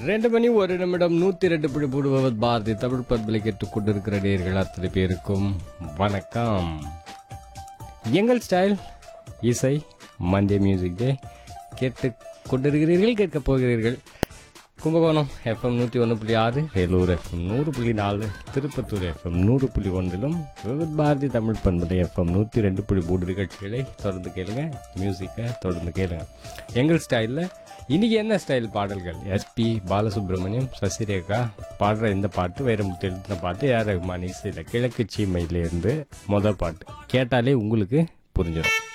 ரெண்டு மணி ஒரு நிமிடம் நூத்தி ரெண்டு புள்ளி போடுவது பாரதி தமிழ் பண்பலை கேட்டுக் கொண்டிருக்கிற நேர்கள் அத்தனை பேருக்கும் வணக்கம் எங்கள் ஸ்டைல் இசை மண்டே மியூசிக் டே கேட்டு கொண்டிருக்கிறீர்கள் கேட்கப் போகிறீர்கள் கும்பகோணம் எஃப்எம் நூற்றி ஒன்று புள்ளி ஆறு வேலூர் எஃப்எம் நூறு புள்ளி நாலு திருப்பத்தூர் எஃப்எம் நூறு புள்ளி ஒன்றிலும் விவித் பாரதி தமிழ் பண்பலை எஃப்எம் நூற்றி ரெண்டு புள்ளி மூணு நிகழ்ச்சிகளை தொடர்ந்து கேளுங்க மியூசிக்கை தொடர்ந்து கேளுங்க எங்கள் ஸ்டைலில் இன்னைக்கு என்ன ஸ்டைல் பாடல்கள் எஸ்பி பாலசுப்ரமணியம் சசிரேகா பாடுற இந்த பாட்டு வைரமுத்து எழுதின பாட்டு ஏஆர் ரஹ்மான் இசையில் கிழக்கு சீமையிலேருந்து முதல் பாட்டு கேட்டாலே உங்களுக்கு புரிஞ்சிடும்